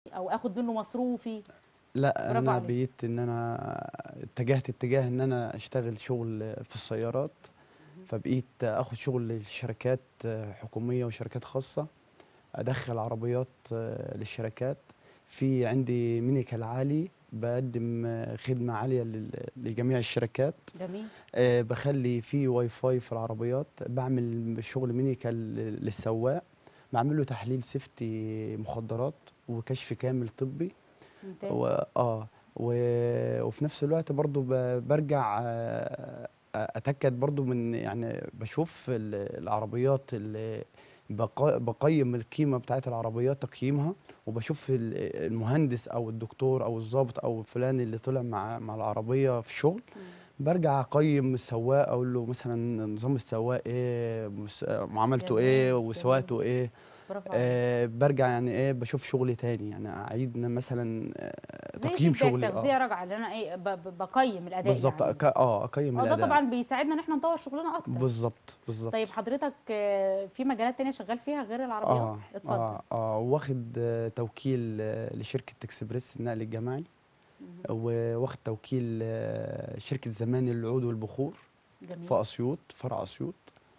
او اخد منه مصروفي لا برافو انا عليك. بقيت ان انا اتجهت اتجاه ان انا اشتغل شغل في السيارات فبقيت اخد شغل للشركات حكوميه وشركات خاصه ادخل عربيات للشركات في عندي مينيكال عالي بقدم خدمه عاليه لل- لجميع الشركات جميل آه، بخلي في واي فاي في العربيات بعمل شغل مينيكال للسواق بعمل له تحليل سيفتي مخدرات وكشف كامل طبي ممتاز و... اه و... وفي نفس الوقت برضو ب... برجع آه، اتاكد برضو من يعني بشوف ال- العربيات اللي بق... بقيم القيمه بتاعت العربيات تقييمها وبشوف ال- المهندس او الدكتور او الضابط او فلان اللي طلع مع مع العربيه في شغل مم. برجع اقيم السواق اقول له مثلا نظام السواق ايه مس- معاملته جميل، ايه جميل. وسواقته ايه برافو عليك آه برجع يعني ايه بشوف شغلي تاني يعني اعيد مثلا آه زي تقييم feedback، شغلي تغذيه اه راجعه اللي انا ايه ب- ب- بقيم الاداء بالظبط يعني. أك- اه اقيم اه ده الاداء طبعا بيساعدنا ان احنا نطور شغلنا اكتر بالظبط بالظبط طيب حضرتك آه، في مجالات تانية شغال فيها غير العربيات اه اتفضل اه اه واخد آه، توكيل آه، لشركه اكسبريس النقل الجماعي مهم. وواخد توكيل آه، شركه زمان للعود والبخور جميل في اسيوط فرع اسيوط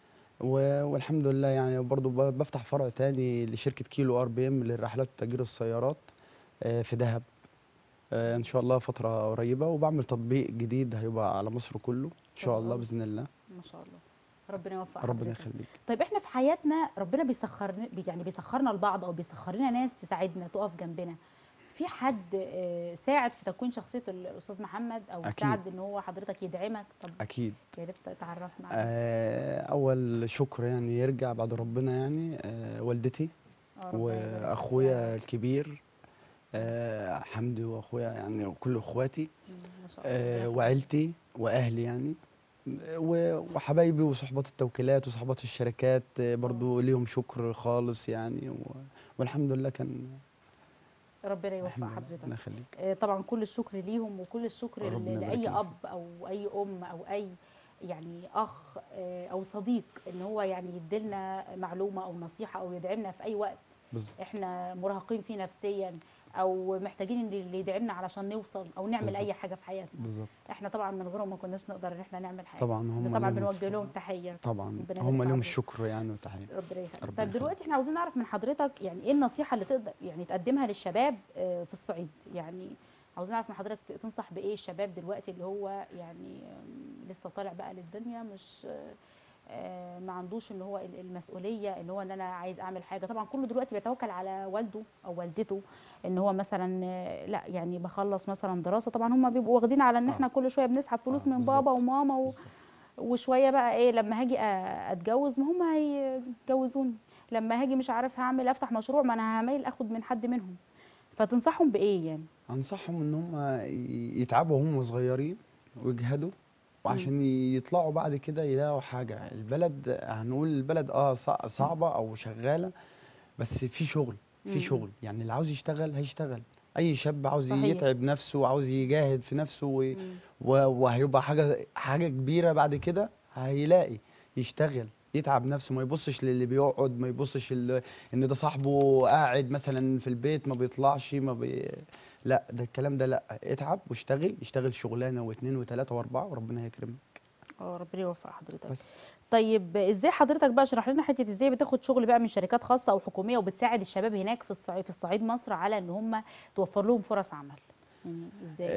و- والحمد لله يعني برضو ب- بفتح فرع تاني لشركه كيلو ار بي ام للرحلات وتأجير السيارات آه، في دهب آه، ان شاء الله فتره قريبه وبعمل تطبيق جديد هيبقى على مصر كله ان شاء حلو الله أوي. باذن الله ما شاء الله ربنا يوفق ربنا حضرتك. يخليك طيب احنا في حياتنا ربنا بيسخرنا يعني بيسخرنا لبعض او بيسخر لنا ناس تساعدنا تقف جنبنا في حد آه، ساعد في تكوين شخصيه الاستاذ محمد او أكيد. ساعد ان هو حضرتك يدعمك طب اكيد يا ريت تعرفنا عنه. آه، اول شكر يعني يرجع بعد ربنا يعني آه، والدتي آه، ربنا يبارك فيك يا واخويا رب. الكبير آه، حمدي واخويا يعني وكل اخواتي مم، ما شاء الله آه، ربنا يخليك. وعيلتي واهلي يعني و- وحبايبي وصحبات التوكيلات وصحبات الشركات آه، برضو ليهم شكر خالص يعني و- والحمد لله كان ربنا يوفق الحمد لله حضرتك ربنا يخليك آه، طبعا كل الشكر ليهم وكل الشكر ل- ربنا يبارك لاي فيك. اب او اي ام او اي يعني اخ آه، او صديق ان هو يعني يديلنا معلومه او نصيحه او يدعمنا في اي وقت بالظبط احنا مراهقين فيه نفسيا او محتاجين ان اللي يدعمنا علشان نوصل او نعمل بالظبط. اي حاجه في حياتنا بالظبط احنا طبعا من غيرهم ما كناش نقدر ان احنا نعمل حاجه طبعا هم طبعا ليهم بنوجه لهم تحيه طبعا ربنا هم يبارك لهم عليك. الشكر يعني وتحيه ربنا يخليك ربنا طيب دلوقتي احنا عاوزين نعرف من حضرتك يعني ايه النصيحه اللي تقدر يعني تقدمها للشباب آه، في الصعيد يعني عاوزين نعرف من حضرتك تنصح بايه الشباب دلوقتي اللي هو يعني آم، لسه طالع بقى للدنيا مش آه، آه، ما عندوش ان هو ال- المسؤوليه ان هو ان انا عايز اعمل حاجه طبعا كله دلوقتي بيتوكل على والده او والدته ان هو مثلا آه، لا يعني بخلص مثلا دراسه طبعا هم بيبقوا واخدين على ان آه. احنا كل شويه بنسحب فلوس آه، من بابا بالظبط. وماما و... بالظبط. وشويه بقى ايه لما هاجي أ- اتجوز ما هم هيتجوزوني لما هاجي مش عارف هعمل افتح مشروع ما انا هميل اخد من حد منهم فتنصحهم بايه يعني انصحهم ان هم ي- يتعبوا وهم صغيرين ويجهدوا وعشان يطلعوا بعد كده يلاقوا حاجه البلد هنقول البلد اه صع- صعبه او شغاله بس في شغل مم. في شغل يعني اللي عاوز يشتغل هيشتغل اي شاب عاوز صحيح. يتعب نفسه وعاوز يجاهد في نفسه و... مم. و- وهيبقى حاجه حاجه كبيره بعد كده هيلاقي يشتغل يتعب نفسه ما يبصش للي بيقعد ما يبصش ال- ان ده صاحبه قاعد مثلا في البيت ما بيطلعش ما بي... لا ده الكلام ده لا اتعب واشتغل اشتغل شغلانه واثنين وثلاثه واربعه وربنا هيكرمك اه ربنا يوفق حضرتك بس طيب ازاي حضرتك بقى اشرح لنا حته ازاي بتاخد شغل بقى من شركات خاصه او حكوميه وبتساعد الشباب هناك في الصعيد في الصعيد مصر على ان هم توفر لهم فرص عمل يعني ازاي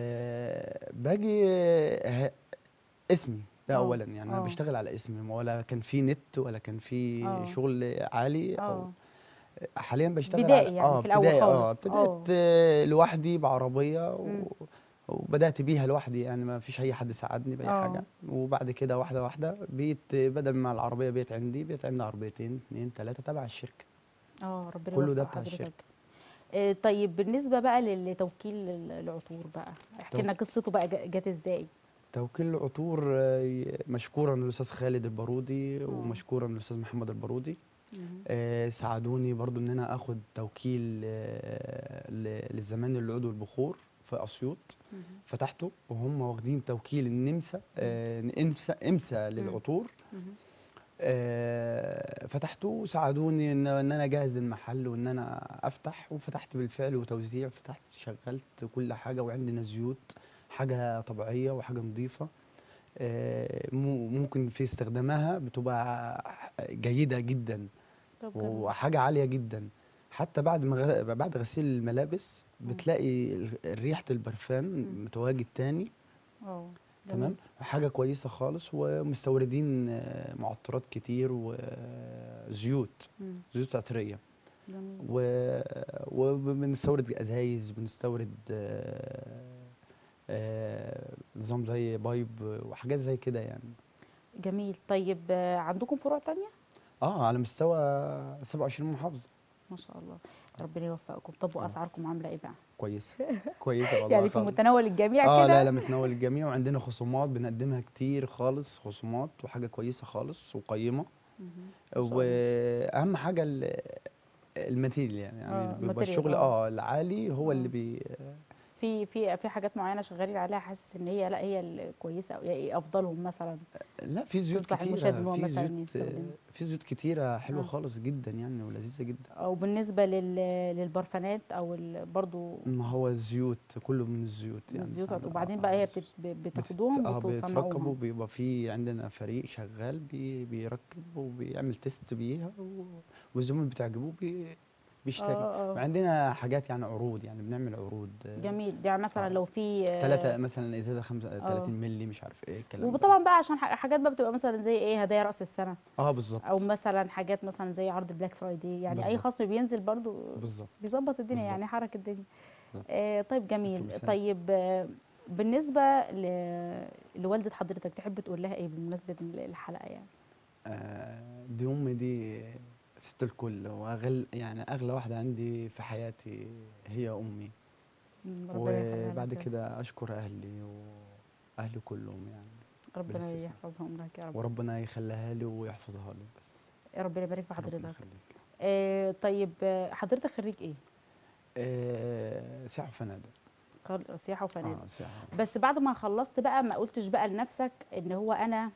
آه باجي آه اسمي ده آه، اولا يعني انا آه. بشتغل على اسمي ما ولا كان في نت ولا كان في آه. شغل عالي او اه حاليا بشتغل بدائي على- يعني اه في الأول ابتدائي اه خالص. ابتديت آه. آه، لوحدي بعربيه مم. و... وبدات بيها لوحدي يعني ما فيش اي حد ساعدني باي آه. حاجه وبعد كده واحده واحده بقيت بدل ما العربيه بقيت عندي بقيت عندي عربيتين اثنين ثلاثه تبع الشركه اه ربنا كله يوفق ده بتاع حضرتك. الشركة. آه، طيب بالنسبه بقى لل- لتوكيل ال- العطور بقى احكي توك- لنا قصته بقى ج- جت ازاي توكيل العطور آه، مشكورا للاستاذ خالد البارودي آه. ومشكورا للاستاذ محمد البارودي مهم. آه، ساعدوني برضو ان انا اخد توكيل آه، ل- للزمان العود والبخور في اسيوط مهم. فتحته وهم واخدين توكيل النمسا آه، امسا امسا للعطور مهم. آه، فتحته وساعدوني ان ان انا اجهز المحل وان انا افتح وفتحت بالفعل وتوزيع فتحت شغلت كل حاجه وعندنا زيوت حاجه طبيعيه وحاجه نظيفه آه، مو- ممكن في استخدامها بتبقى جيده جدا طب جميل. وحاجه عاليه جدا حتى بعد ما غ- بعد غسيل الملابس مم. بتلاقي ال- ريحه البرفان مم. متواجد تاني اه تمام جميل. حاجه كويسه خالص ومستوردين آه، معطرات كتير وزيوت مم. زيوت عطريه جميل و- وبنستورد ازايز بنستورد آه، آه، نظام زي بايب وحاجات زي كده يعني جميل طيب آه، عندكم فروع تانية اه على مستوى 27 محافظه ما شاء الله ربنا يوفقكم طب آه. واسعاركم عامله ايه بقى كويسه كويسه والله يعني في خالص. متناول الجميع اه كده لا لا متناول الجميع وعندنا خصومات بنقدمها كتير خالص خصومات وحاجه كويسه خالص وقيمه مهم. ما شاء الله. واهم حاجه ال- الماتيريال يعني, آه، يعني بيبقى الماتيريال، الشغل آه. اه العالي هو اللي آه. بي في في في حاجات معينه شغالين عليها حاسس ان هي لا هي الكويسه او يعني افضلهم مثلا لا في زيوت تنصح كتيره المشاهد إن هو في مثلاً زيوت يستخدمها؟ في زيوت كتيره حلوه آه. خالص جدا يعني ولذيذه جدا او بالنسبه لل للبرفانات او ال- برضو ما هو الزيوت كله من الزيوت من يعني الزيوت آه، وبعدين آه، بقى هي بت- بتت- ب- بتاخدوهم اه بيتركبوا وتصنعوهم بيبقى في عندنا فريق شغال بي بيركب وبيعمل تيست بيها و- والزبون بتعجبه بي بيشتري اه اه وعندنا حاجات يعني عروض يعني بنعمل عروض جميل يعني مثلا آه. لو في آه، ثلاثة مثلا ازازة خمسة 30 مللي مش عارف ايه الكلام ده. وطبعا بقى عشان ح- حاجات بقى بتبقى مثلا زي ايه هدايا راس السنه اه بالظبط او مثلا حاجات مثلا زي عرض البلاك فرايدي يعني اي بالظبط. خصم بينزل برضو بالظبط بيظبط الدنيا يعني بالظبط. حرك الدنيا بالظبط. آه طيب جميل مثال. طيب آه بالنسبه ل... لوالده حضرتك تحب تقول لها ايه بمناسبه الحلقه يعني آه دي امي دي ست الكل واغل يعني اغلى واحدة عندي في حياتي هي امي مم، ربنا يخليها وبعد لك. كده اشكر اهلي واهلي كلهم يعني ربنا بالاستثناء. يحفظهم لك يا رب وربنا يخليها لي ويحفظها لي بس يا ربنا يبارك في ربنا حضرتك يخليك آه طيب آه، حضرتك خريج ايه آه سياحة وفنادق خل- سياحه وفنادق اه سياحة بس بعد ما خلصت بقى ما قلتش بقى لنفسك ان هو انا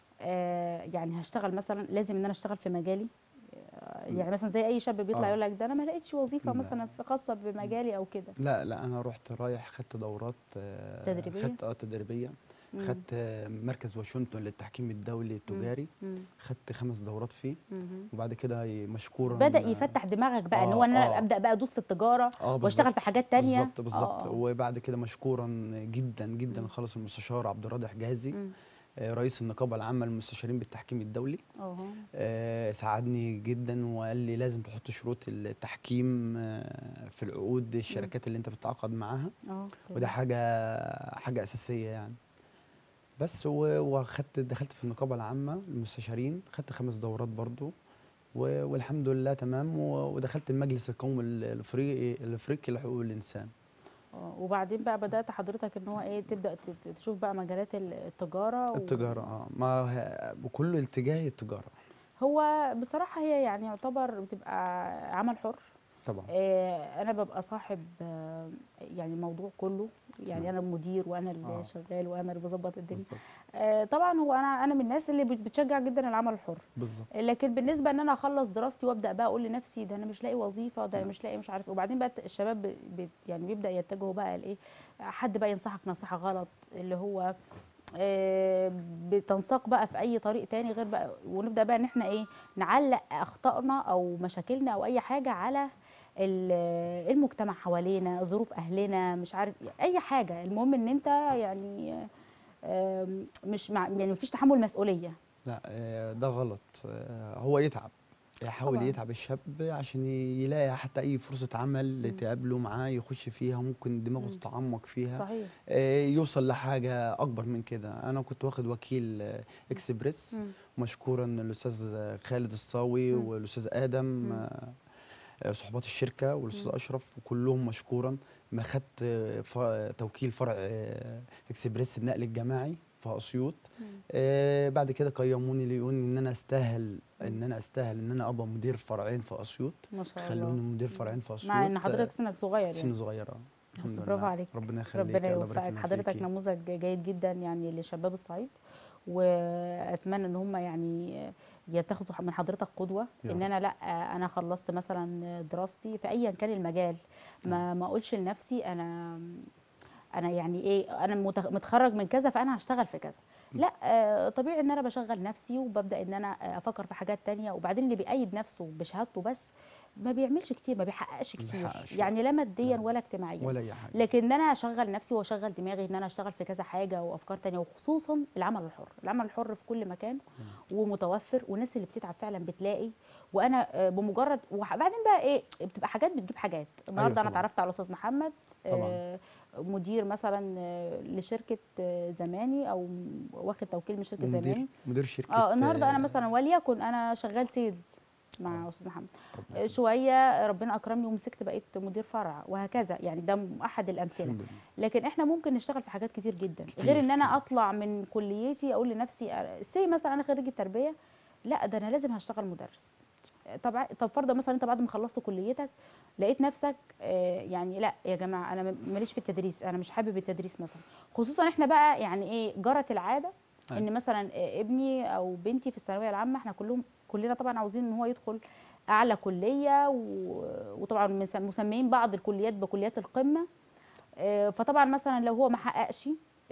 آه يعني هشتغل مثلا لازم ان انا اشتغل في مجالي آه، يعني مثلا زي اي شاب بيطلع آه. يقول لك ده انا ما لقيتش وظيفه لا. مثلا في خاصه بمجالي او كده لا لا انا رحت رايح خدت دورات آه، تدريبية؟ خدت اه تدريبيه مم. خدت آه، مركز واشنطن للتحكيم الدولي التجاري مم. خدت خمس دورات فيه مم. وبعد كده مشكورا بدا يفتح دماغك بقى ان هو آه، ان انا آه. ابدا بقى ادوس في التجاره اه واشتغل في بالظبط. حاجات تانية بالظبط بالظبط آه. وبعد كده مشكورا جدا جدا مم. خالص المستشار عبد الراضي حجازي مم. آه، رئيس النقابه العامه للمستشارين بالتحكيم الدولي اه آه، ساعدني جدا وقال لي لازم تحط شروط التحكيم آه، في العقود الشركات اللي انت بتتعاقد معاها اه وده حاجه حاجه اساسيه يعني بس و- وخدت دخلت في النقابه العامه للمستشارين خدت خمس دورات برضو و- والحمد لله تمام و- ودخلت المجلس القومي ال- الافريقي الافريقي لحقوق الانسان اه وبعدين بقى بدات حضرتك ان هو ايه تبدا ت- تشوف بقى مجالات ال- التجاره و- التجاره اه ما ه- بكل اتجاه التجاره هو بصراحه هي يعني يعتبر بتبقى عمل حر طبعا آه، انا ببقى صاحب آه، يعني الموضوع كله يعني نعم. انا المدير وانا اللي آه. شغال وانا اللي بظبط الدنيا بالظبط آه، طبعا هو انا انا من الناس اللي بت- بتشجع جدا العمل الحر بالظبط لكن بالنسبه ان انا اخلص دراستي وابدا بقى اقول لنفسي ده انا مش لاقي وظيفه ده انا نعم. مش لاقي مش عارف إيه. وبعدين بقى الشباب ب- ب- يعني بيبدا يتجهوا بقى لايه حد بقى ينصحك نصيحه غلط اللي هو آه، بتنساق بقى في اي طريق تاني غير بقى ونبدا بقى ان احنا ايه نعلق اخطائنا او مشاكلنا او اي حاجه على ال- المجتمع حوالينا ظروف اهلنا مش عارف اي حاجه المهم ان انت يعني آم، مش مع يعني مفيش تحمل مسؤوليه لا آه، ده غلط آه، هو يتعب يحاول طبعاً. يتعب الشاب عشان يلاقي حتى اي فرصه عمل مم. تقابله معاه يخش فيها ممكن دماغه مم. تتعمق فيها صحيح آه، يوصل لحاجه اكبر من كده انا كنت واخد وكيل آه، اكسبريس مم. مشكورا الاستاذ خالد الصاوي مم. والاستاذ ادم مم. آه، آه، صحبات الشركه والاستاذ مم. اشرف وكلهم مشكورا ما خدت آه، ف- توكيل فرع آه، اكسبريس النقل الجماعي في اسيوط مم. آه بعد كده قيموني ليقولوا ان انا استاهل ان انا استاهل ان انا ابقى مدير فرعين في اسيوط ما شاء خلوني الله مدير فرعين في اسيوط مع ان حضرتك سنك صغير سن يعني صغيره بس الحمد برافو لله. عليك. ربنا يخليك ربنا الله يبارك يوفقك لنا حضرتك فيكي. نموذج جيد جدا يعني لشباب الصعيد واتمنى ان هم يعني يتخذوا من حضرتك قدوه يا ان رب. انا لا انا خلصت مثلا دراستي في ايا كان المجال ما ما اقولش لنفسي انا انا يعني ايه انا متخ- متخرج من كذا فانا هشتغل في كذا لا آه، طبيعي ان انا بشغل نفسي وببدا ان انا آه، افكر في حاجات تانية وبعدين اللي بيأيد نفسه بشهادته بس ما بيعملش كتير ما بيحققش ما كتير بيحققش، لا. يعني لا ماديا لا. ولا اجتماعيا ولا اي حاجه لكن ان انا اشغل نفسي واشغل دماغي ان انا اشتغل في كذا حاجه وافكار تانية وخصوصا العمل الحر العمل الحر في كل مكان ومتوفر والناس اللي بتتعب فعلا بتلاقي وانا آه، بمجرد وبعدين بقى ايه بتبقى حاجات بتجيب حاجات النهارده انا طبعاً. اتعرفت على استاذ محمد طبعاً. آه، مدير مثلا آه، لشركه آه، زماني او م- واخد توكيل من شركه ومدير زماني مدير شركه اه النهارده انا آه، مثلا وليكن انا شغال سيلز مع آه. استاذ محمد ربنا آه، يخليك. شويه ربنا اكرمني ومسكت بقيت مدير فرع وهكذا يعني ده م- احد الامثله الحمد لله لكن احنا ممكن نشتغل في حاجات كتير جدا كتير، غير ان انا كتير. اطلع من كليتي اقول لنفسي سي مثلا انا خريجه تربيه لا ده انا لازم هشتغل مدرس طب طب فرضا مثلا انت بعد ما خلصت كليتك لقيت نفسك آه، يعني لا يا جماعه انا م- ماليش في التدريس انا مش حابب التدريس مثلا خصوصا احنا بقى يعني ايه جرت العاده أيوة. ان مثلا آه، ابني او بنتي في الثانويه العامه احنا كلهم كلنا طبعا عاوزين ان هو يدخل اعلى كليه و- وطبعا مس- مسميين بعض الكليات بكليات القمه آه، فطبعا مثلا لو هو ما حققش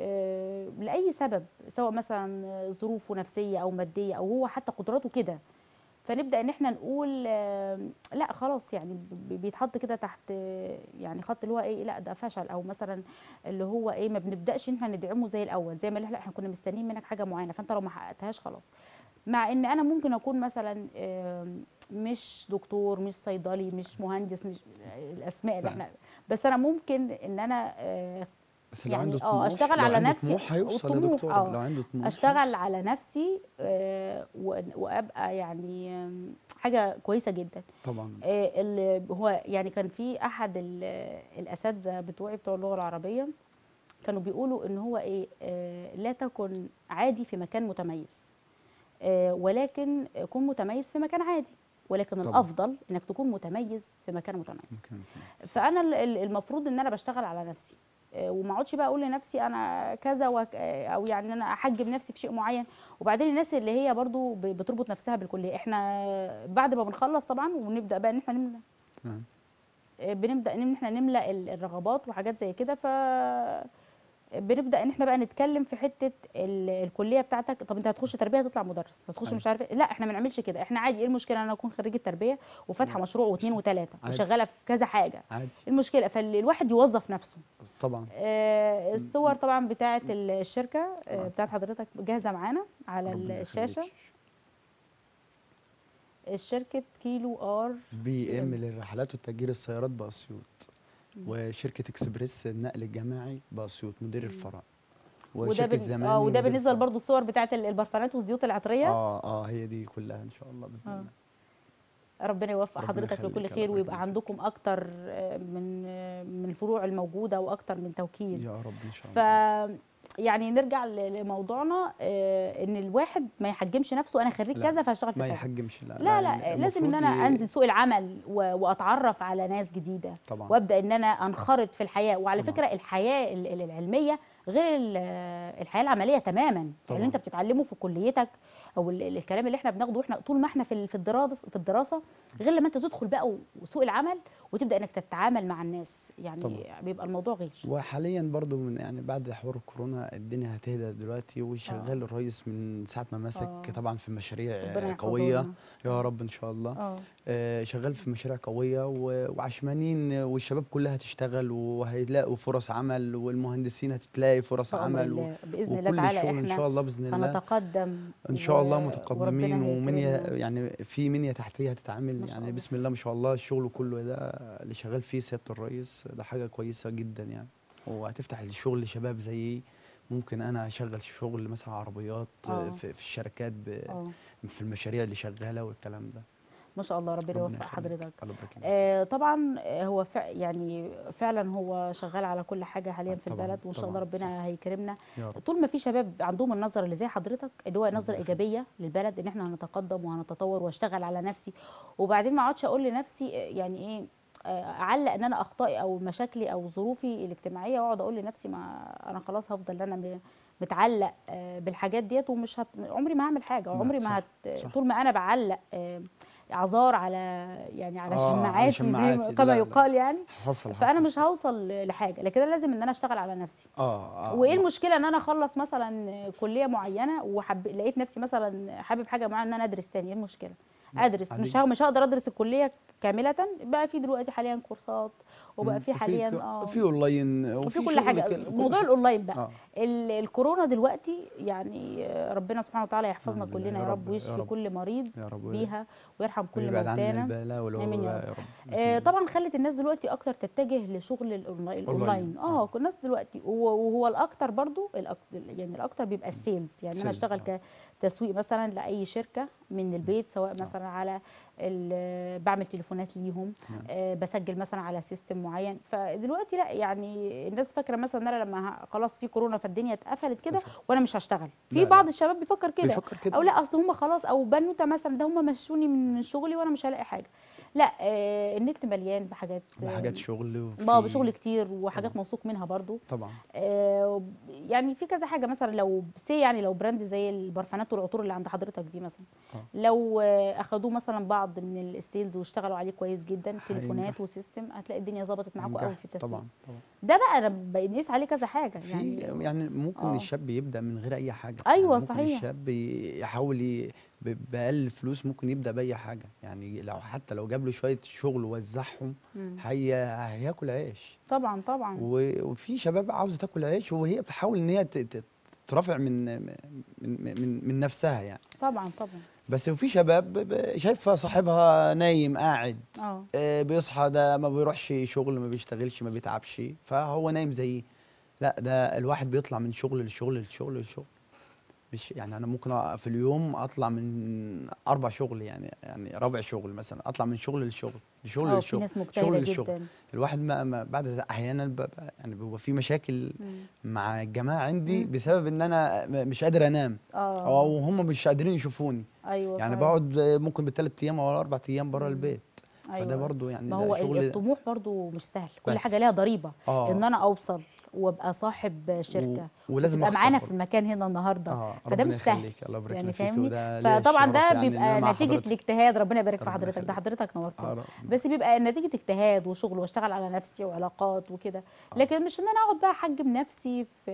آه، لاي سبب سواء مثلا ظروفه نفسيه او ماديه او هو حتى قدراته كده فنبدا ان احنا نقول آه، لا خلاص يعني ب- ب- بيتحط كده تحت آه، يعني خط اللي هو ايه لا ده فشل او مثلا اللي هو ايه ما بنبداش ان احنا ندعمه زي الاول زي ما لا احنا كنا مستنيين منك حاجه معينه فانت لو ما حققتهاش خلاص مع ان انا ممكن اكون مثلا آم، مش دكتور مش صيدلي مش مهندس مش الاسماء اللي فعلا. احنا بس انا ممكن ان انا آه، بس لو يعني عنده آه، طموح أشتغل لو على عنده نفسي طموح هيوصل يا والطموح، دكتور آه. لو عنده طموح اشتغل هيوصل. على نفسي آه، و- وابقى يعني آم، حاجه كويسه جدا طبعا آه، اللي هو يعني كان في احد ال- الاساتذه بتوعي بتوع اللغه العربيه كانوا بيقولوا ان هو ايه آه، لا تكن عادي في مكان متميز آه، ولكن كن متميز في مكان عادي ولكن طبعاً. الافضل انك تكون متميز في مكان متميز ممكن فانا ال- ال- المفروض ان انا بشتغل على نفسي آه، وما اقعدش بقى اقول لنفسي انا كذا وك آه، او يعني انا احجم نفسي في شيء معين وبعدين الناس اللي هي برضو ب- بتربط نفسها بالكليه احنا بعد ما بنخلص طبعا ونبدا بقى ان احنا نملى تمام. آه، بنبدا ان احنا نملى ال- الرغبات وحاجات زي كده ف بنبدا ان احنا بقى نتكلم في حته ال- الكليه بتاعتك طب انت هتخش تربيه هتطلع مدرس هتخش أيوة. مش عارف إيه. لا احنا ما نعملش كده احنا عادي ايه المشكله ان انا اكون خريجه تربيه وفاتحه مشروع واثنين وثلاثه عادي. وشغاله في كذا حاجه عادي المشكله فالواحد يوظف نفسه طبعا آه، الصور طبعا بتاعه الشركه آه، آه. بتاعه حضرتك جاهزه معانا على ربنا الشاشه يخليك. الشركه كيلو ار بي ام للرحلات وتأجير السيارات بأسيوط وشركة اكسبريس النقل الجماعي بأسيوط مدير الفرع وده وشركة بن... زماني اه وده مدير بالنسبه الفرع. برضو الصور بتاعه ال- البرفانات والزيوت العطريه اه اه هي دي كلها ان شاء الله باذن آه. الله ربنا يوفق ربنا حضرتك يخليك لكل يا خير رب ويبقى يخليك. عندكم اكتر آه، من آه، من الفروع الموجوده واكتر من توكيل يا رب ان شاء ف الله يعني نرجع ل- لموضوعنا آه، ان الواحد ما يحجمش نفسه انا خريج لا، كذا فهشتغل في ما كذا يحجمش لا لا لا لازم ان المفروض انا ي- انزل سوق العمل و- واتعرف على ناس جديده طبعا وابدا ان انا انخرط في الحياه وعلى طبعاً. فكره الحياه ال- ال- العلميه غير ال- الحياه العمليه تماما طبعاً. اللي انت بتتعلمه في كليتك او ال- ال- الكلام اللي احنا بناخده واحنا طول ما احنا في ال- في الدراسه في الدراسه غير لما انت تدخل بقى و- وسوق العمل وتبدا انك تتعامل مع الناس يعني طبعاً. بيبقى الموضوع غير وحاليا برضو من يعني بعد حوار الكورونا الدنيا هتهدى دلوقتي وشغال الرئيس من ساعه ما مسك آه. طبعا في مشاريع ربنا يحفظه قويه لنا. يا رب ان شاء الله اه آه، شغال في مشاريع قويه و- وعشمانين والشباب كلها هتشتغل وهيلاقوا فرص عمل والمهندسين هتلاقي فرص بأمر عمل و- الله باذن الله وكل تعالى الشغل ان احنا شاء الله باذن الله هنتقدم ان شاء الله و- متقدمين وربنا ومنيا هيكرمنا. يعني في منيا تحتيه هتتعامل ما شاء يعني الله. بسم الله ما شاء الله الشغل كله ده اللي شغال فيه سياده الرئيس ده حاجه كويسه جدا يعني وهتفتح الشغل لشباب زيي ممكن انا اشغل شغل مثلا عربيات آه. في, في الشركات ب... اه في المشاريع اللي شغاله والكلام ده ما شاء الله ربنا يوفق يخليك. حضرتك الله يبارك فيك. آه، طبعا آه، هو فع يعني فعلا هو شغال على كل حاجه حاليا في طبعاً، البلد وان شاء الله طبعاً، ربنا هيكرمنا يا رب طول ما في شباب عندهم النظره اللي زي حضرتك اللي هو نظره يخليك. ايجابيه للبلد ان احنا هنتقدم وهنتطور واشتغل على نفسي وبعدين ما اقعدش اقول لنفسي آه، يعني ايه آه، اعلق ان انا اخطائي او مشاكلي او ظروفي الاجتماعيه واقعد اقول لنفسي ما انا خلاص هفضل انا م- متعلق آه، بالحاجات ديت ومش هت... عمري ما هعمل حاجه لا، عمري صح، ما هت... صح. طول ما انا بعلق آه، اعذار على يعني على آه، على شماعاتي زي ما- شماعاتي. كما لا، لا. يقال يعني حصل فانا حصل. مش هوصل لحاجه لكن انا لازم ان انا اشتغل على نفسي اه اه وايه ما- المشكله ان انا اخلص مثلا كليه معينه وحب لقيت نفسي مثلا حابب حاجه معينه ان انا ادرس تاني ايه المشكله ادرس مش عادي. ه- مش هقدر ادرس الكليه كامله بقى في دلوقتي حاليا كورسات وبقى في وفي حاليا ك- اه في اونلاين وفي كل شغل حاجه كده- كل موضوع حاجة. الاونلاين بقى اه ال- الكورونا دلوقتي يعني ربنا سبحانه وتعالى يحفظنا آمين بالله. كلنا يا يا رب، رب يا ويشفي رب. كل مريض يا رب بيها ويرحم كل ويبعد عنا موتانا البلاء والوباء آمين يا يا رب بسم آه، الله. طبعا خلت الناس دلوقتي اكتر تتجه لشغل الاونلاين الاونلاين آه. اه كل الناس دلوقتي وهو وهو الاكتر برضو الأك- يعني الاكتر بيبقى السيلز يعني انا سيلز، اشتغل كتسويق مثلا لاي شركه من البيت سواء مثلا على ال- بعمل تليفونات ليهم تمام. آه، بسجل مثلا على سيستم معين فدلوقتي لا يعني الناس فاكره مثلا ان انا لما ه- خلاص في كورونا فالدنيا اتقفلت كده وانا مش هشتغل في لا، لا. بعض الشباب بيفكر كده بيفكر كده او لا اصل هم خلاص او بنوته مثلا ده هم مشوني من من شغلي وانا مش هلاقي حاجه لا آه النت مليان بحاجات بحاجات شغل اه وفي- بشغل كتير وحاجات موثوق منها برضو طبعا آه يعني في كذا حاجه مثلا لو سي يعني لو براند زي البرفانات والعطور اللي عند حضرتك دي مثلا آه. لو آه اخدوه مثلا بعض من الستيلز واشتغلوا عليه كويس جدا تليفونات هينجح. وسيستم هتلاقي الدنيا ظبطت معاكم قوي نجاح. في التسويق طبعا طبعا ده بقى انا بقيس عليه كذا حاجه في يعني يعني ممكن آه. الشاب يبدا من غير اي حاجه أيوة، يعني ممكن صحيح. الشاب ي- يحاول ي- ب- باقل فلوس ممكن يبدا باي حاجه يعني لو حتى لو جاب له شويه شغل ووزعهم مم. هي هياكل عيش طبعا طبعا و- وفي شباب عاوزه تاكل عيش وهي بتحاول ان هي ت- ت- ترافع من من من, من نفسها يعني طبعا طبعا بس وفي شباب ب- ب- شايفه صاحبها نايم قاعد اه آه، بيصحى ده ما بيروحش شغل ما بيشتغلش ما بيتعبش فهو نايم زيه لا ده الواحد بيطلع من شغل لشغل لشغل لشغل مش يعني انا ممكن أ- في اليوم اطلع من اربع شغل يعني يعني ربع شغل مثلا اطلع من شغل لشغل لشغل اه في لشغل ناس شغل مجتهده للشغل. جدا الواحد ما, ما بعد احيانا ببقى يعني بيبقى في مشاكل مم. مع الجماعه عندي مم. بسبب ان انا م- مش قادر انام اه او هم مش قادرين يشوفوني ايوه يعني صحيح. بقعد ممكن بالثلاث ايام او اربع ايام بره مم. البيت أيوة. فده برضو يعني ما ده هو شغل الطموح برضو مش سهل كل بس. حاجه ليها ضريبه اه ان انا اوصل وابقى صاحب شركه و... ولازم تبقى أخسر معانا برضو. في المكان هنا النهارده اه فده ربنا مش سهل. يخليك الله يبارك يعني لك فيك فاهمني وده ليا فطبعا الشرف ده يعني إن أنا بيبقى مع نتيجه حضرتك. الاجتهاد ربنا يبارك في ربنا حضرتك ده يخليك. حضرتك نورتني آه، رب- بس بيبقى نتيجه اجتهاد وشغل واشتغل على نفسي وعلاقات وكده لكن مش ان انا اقعد بقى احجم نفسي في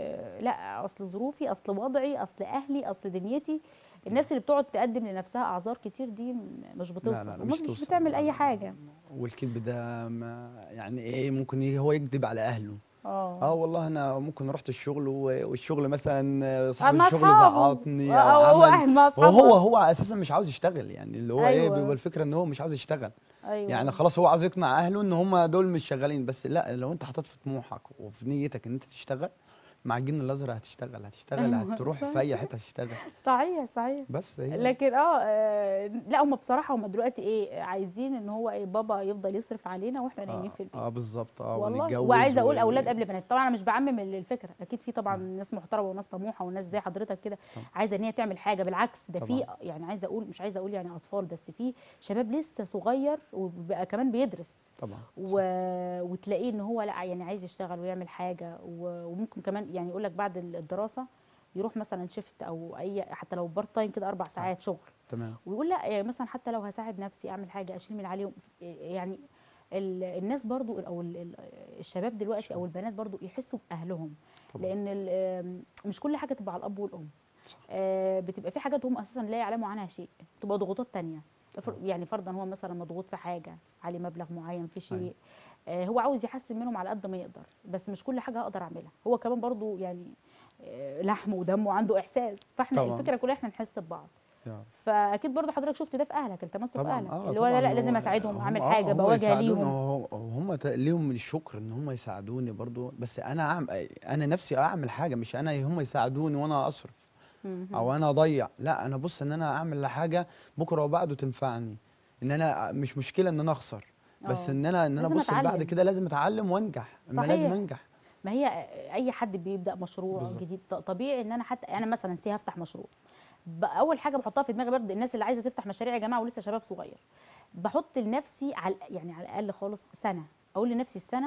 لا اصل ظروفي اصل وضعي اصل اهلي اصل دنيتي الناس اللي بتقعد تقدم لنفسها اعذار كتير دي م- مش بتوصل لا، ومش مش مش توصل. بتعمل لا، اي لا، حاجه والكذب ده ما يعني ايه ممكن ي- هو يكذب على اهله اه اه والله انا ممكن رحت الشغل و- والشغل مثلا صاحب مع الشغل أصحابه. زعطني آه، او هو عمل قاعد مع اصحابه وهو هو اساسا مش عاوز يشتغل يعني اللي هو ايه أيوة. بيبقى الفكره ان هو مش عاوز يشتغل ايوه يعني خلاص هو عاوز يقنع اهله ان هم دول مش شغالين بس لا لو انت حاطط في طموحك وفي نيتك ان انت تشتغل مع الجن الازرق هتشتغل هتشتغل أيوة، هتروح صح. في اي حته هتشتغل صحيح صحيح بس هي لكن اه آه، لا هم بصراحه هم دلوقتي ايه عايزين ان هو ايه بابا يفضل يصرف علينا واحنا نايمين في البيت اه بالظبط اه والله ونتجوز وعايزه اقول و- اولاد قبل بنات طبعا انا مش بعمم ال- الفكره اكيد في طبعا ناس محترمه وناس طموحه وناس زي حضرتك كده طبعا. عايزه ان هي تعمل حاجه بالعكس ده في طبعا. يعني عايزه اقول مش عايزه اقول يعني اطفال بس في شباب لسه صغير وبقى كمان بيدرس طبعا و... وتلاقيه ان هو لا يعني عايز يشتغل ويعمل حاجه و... وممكن كمان يعني يقول لك بعد الدراسه يروح مثلا شيفت او اي حتى لو بارت تايم كده اربع ساعات شغل تمام ويقول لا يعني مثلا حتى لو هساعد نفسي اعمل حاجه اشيل من عليهم يعني ال- الناس برضو او ال- ال- الشباب دلوقتي او البنات برضو يحسوا باهلهم طبعا لان ال- مش كل حاجه تبقى على الاب والام صح. آه، بتبقى في حاجات هم اساسا لا يعلموا عنها شيء بتبقى ضغوطات تانية افر- يعني فرضا هو مثلا مضغوط في حاجه عليه مبلغ معين في شيء أيوة. آه، هو عاوز يحسن منهم على قد ما يقدر بس مش كل حاجه هقدر اعملها هو كمان برضو يعني آه، لحم ودم وعنده احساس فاحنا طبعاً. الفكره كلها احنا نحس ببعض يا. فاكيد برضو حضرتك شفت ده في اهلك التمسته في طبعا اهلك اه اللي هو لا طبعاً لا لازم هو- اساعدهم هم- اعمل آه، حاجه هم بواجه يساعدوني، ليهم هو- هم ت- ليهم الشكر ان هم يساعدوني برضو بس انا أعمل انا نفسي اعمل حاجه مش انا هم يساعدوني وانا اصرف مهم. او انا اضيع لا انا بص ان انا اعمل حاجه بكره وبعده تنفعني ان انا مش مشكله ان انا اخسر بس آه. ان انا ان انا لازم بص بعد أتعلم. كده لازم اتعلم وانجح ما لازم صحيح. انجح ما هي اي حد بيبدا مشروع بالظبط. جديد ط- طبيعي ان انا حتى انا مثلا سي هفتح مشروع ب- اول حاجه بحطها في دماغي برضه الناس اللي عايزه تفتح مشاريع يا جماعه ولسه شباب صغير بحط لنفسي على يعني على الاقل خالص سنه اقول لنفسي السنه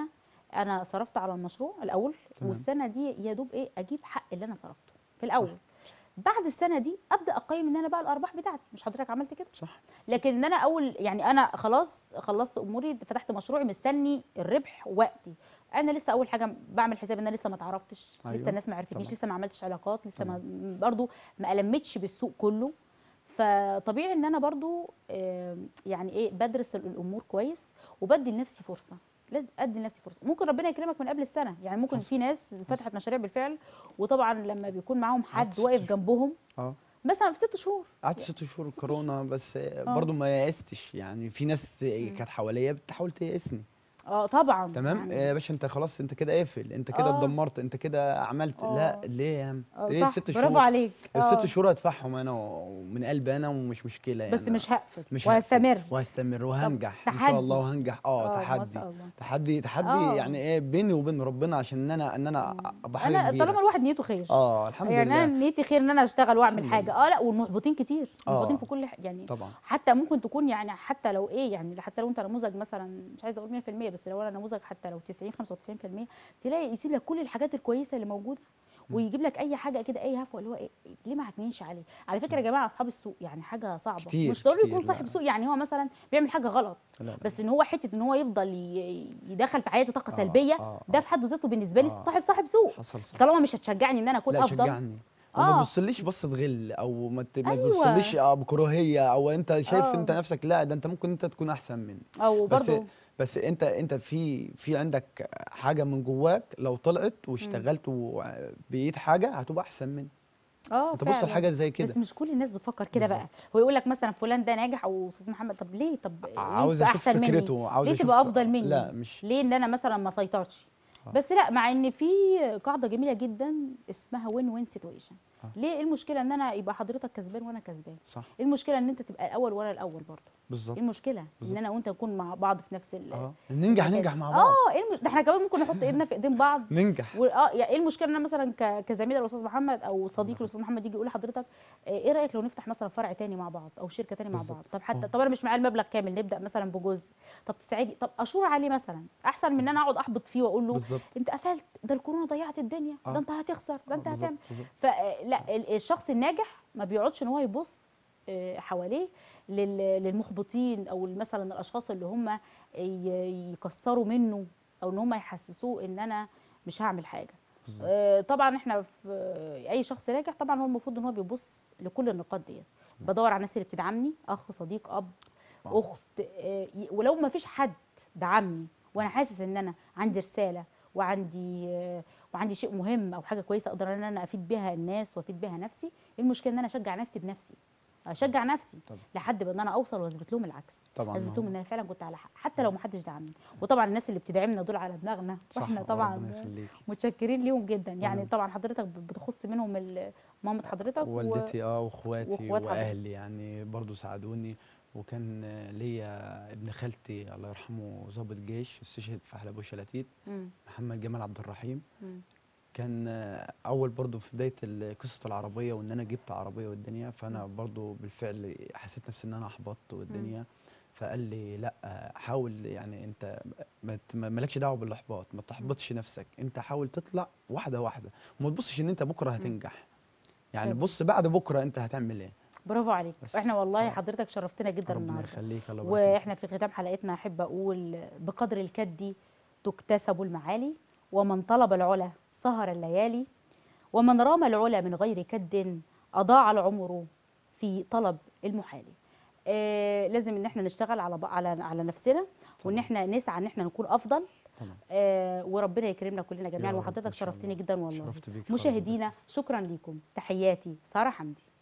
انا صرفت على المشروع الاول تمام. والسنه دي يا دوب ايه اجيب حق اللي انا صرفته في الاول بعد السنه دي ابدا اقيم ان انا بقى الارباح بتاعتي مش حضرتك عملت كده صح لكن ان انا اول يعني انا خلاص خلصت اموري فتحت مشروعي مستني الربح وقتي انا لسه اول حاجه بعمل حساب ان انا لسه ما اتعرفتش أيوة، لسه الناس ما عرفتنيش طبعا. لسه ما عملتش علاقات لسه ما برضو ما المتش بالسوق كله فطبيعي ان انا برضو آم، يعني ايه بدرس ال- الامور كويس وبدي لنفسي فرصه لازم ادي لنفسي فرصه ممكن ربنا يكرمك من قبل السنه يعني ممكن حصل. في ناس فتحت مشاريع بالفعل وطبعا لما بيكون معاهم قعدت حد ست واقف شهور. جنبهم اه مثلا في ست شهور قعدت ست شهور كورونا بس برضو ما يأستش يعني في ناس كانت حواليا بتحاول تيأسني اه طبعا تمام يعني يا باشا انت خلاص انت كده قافل انت كده آه. اتدمرت انت كده عملت آه. لا ليه يا عم آه، ليه صح الست برافو شهور عليك الست آه. شهور هدفعهم انا ومن قلبي انا ومش مشكله يعني بس مش هقفل مش وهستمر هقفل وهستمر وهنجح ان تحدي. شاء الله وهنجح اه ما تحدي شاء الله تحدي تحدي آه. يعني ايه بيني وبين ربنا عشان ان انا ان انا ابقى حاجه انا كبيره طالما الواحد نيته خير اه الحمد يعني انا لله نيتي خير ان انا اشتغل واعمل الحمد حاجه اه لا والمحبطين كتير آه. محبطين في كل ح- يعني طبعا حتى ممكن تكون يعني حتى لو ايه يعني حتى لو انت نموذج مثلا مش عايزه اقول 100% بس لو انا نموذج حتى لو 90 95% تلاقي يسيب لك كل الحاجات الكويسه اللي موجوده ويجيب لك اي حاجه كده اي هفوه اللي هو ايه ليه ما هتنينش عليه على فكره يا جماعه اصحاب السوق يعني حاجه صعبه كتير، مش ضروري كتير، يكون صاحب لا. سوق يعني هو مثلا بيعمل حاجه غلط لا لا. بس ان هو حته ان هو يفضل ي- يدخل في حياته طاقه آه، سلبيه آه، ده آه. في حد ذاته بالنسبه لي آه. صاحب صاحب سوق حصل صح طالما مش هتشجعني ان انا اكون لا افضل شجعني آه. وما تبصليش بصه غل او ما ت- ما أيوة. تبصليش آه بكراهيه او انت شايف آه. انت نفسك لا ده انت ممكن انت تكون احسن مني او بس برضه بس انت انت في في عندك حاجه من جواك لو طلعت واشتغلت وبقيت حاجه هتبقى احسن مني اه انت بص فعلاً. لحاجه زي كده بس مش كل الناس بتفكر كده بقى بالظبط. هو يقول لك مثلا فلان ده ناجح او استاذ محمد طب ليه طب ليه عاوز تبقى اشوف احسن مني فكرته عاوز ليه اشوف تبقى افضل مني لا مش ليه ان انا مثلا ما سيطرتش آه. بس لا مع ان في قاعده جميله جدا اسمها وين وين سيتويشن آه. ليه ايه المشكله ان انا يبقى حضرتك كسبان وانا كسبان صح ايه المشكله ان انت تبقى الاول وانا الاول برضه بالظبط ايه المشكله ان بالظبط. انا وانت نكون مع بعض في نفس ال اه ننجح المكان. ننجح مع بعض اه ايه المش... ده احنا كمان ممكن نحط ايدنا في ايدين بعض ننجح و- اه يعني ايه المشكله ان انا مثلا ك- كزميل الاستاذ محمد او صديق الاستاذ محمد يجي يقول لحضرتك آه، ايه رايك لو نفتح مثلا فرع تاني مع بعض او شركه تاني مع بالظبط. بعض طب حتى آه. طب انا مش معايا المبلغ كامل نبدا مثلا بجزء طب تساعدني طب اشور عليه مثلا احسن من ان انا اقعد احبط فيه واقول له بالظبط انت قفلت ده الكورونا ضيعت الدنيا آه. ده انت هتخسر ده انت بالظبط، هتعمل بالظبط. فلا ال- الشخص الناجح ما بيقعدش ان هو يبص آه، حواليه لل- للمحبطين او مثلا الاشخاص اللي هم ي- يكسروا منه او ان هم يحسسوه ان انا مش هعمل حاجه بالظبط. آه، طبعا احنا في آه، اي شخص ناجح طبعا هو المفروض ان هو بيبص لكل النقاط ديت بدور على الناس اللي بتدعمني اخ صديق اب آه. اخت آه، ي- ولو ما فيش حد دعمني وانا حاسس ان انا عندي رساله وعندي آه، وعندي شيء مهم او حاجه كويسه اقدر ان انا افيد بيها الناس وافيد بيها نفسي ايه المشكله ان انا اشجع نفسي بنفسي اشجع نفسي طبعا. لحد ما ان انا اوصل واثبت لهم العكس طبعا اثبت هو- لهم ان انا فعلا كنت على حق حتى لو ما حدش دعمني وطبعا الناس اللي بتدعمنا دول على دماغنا صح واحنا آه، طبعا ربنا يخليك متشكرين ليهم جدا يعني مم. طبعا حضرتك بتخص منهم ال- مامة حضرتك و- والدتي اه واخواتي وإخوات حضرتك. واهلي يعني برضو ساعدوني وكان آه، ليا ابن خالتي الله يرحمه ضابط جيش استشهد في حلب وشلاتيت مم. محمد جمال عبد الرحيم مم. كان آه، اول برضو في بدايه ال- قصه العربيه وان انا جبت عربيه والدنيا فانا برضو بالفعل حسيت نفسي ان انا احبطت والدنيا فقال لي لا آه، حاول يعني انت ما ت- ما- مالكش دعوه بالاحباط ما تحبطش نفسك انت حاول تطلع واحده واحده وما تبصش ان انت بكره هتنجح يعني طيب. بص بعد بكره انت هتعمل ايه برافو عليك بس. احنا والله آه. حضرتك شرفتنا جدا ربنا النهارده يخليك الله يبارك فيك. واحنا في ختام حلقتنا احب اقول بقدر الكد تكتسب المعالي ومن طلب العلا سهر الليالي ومن رام العلا من غير كد اضاع العمر في طلب المحال آه لازم ان احنا نشتغل على بق- على على نفسنا وان طبعاً. احنا نسعى ان احنا نكون افضل طبعا آه وربنا يكرمنا كلنا جميعا يا رب وحضرتك إن شاء شرفتني الله. جدا والله شرفت بيك خالص مشاهدينا شكرا لكم تحياتي ساره حمدي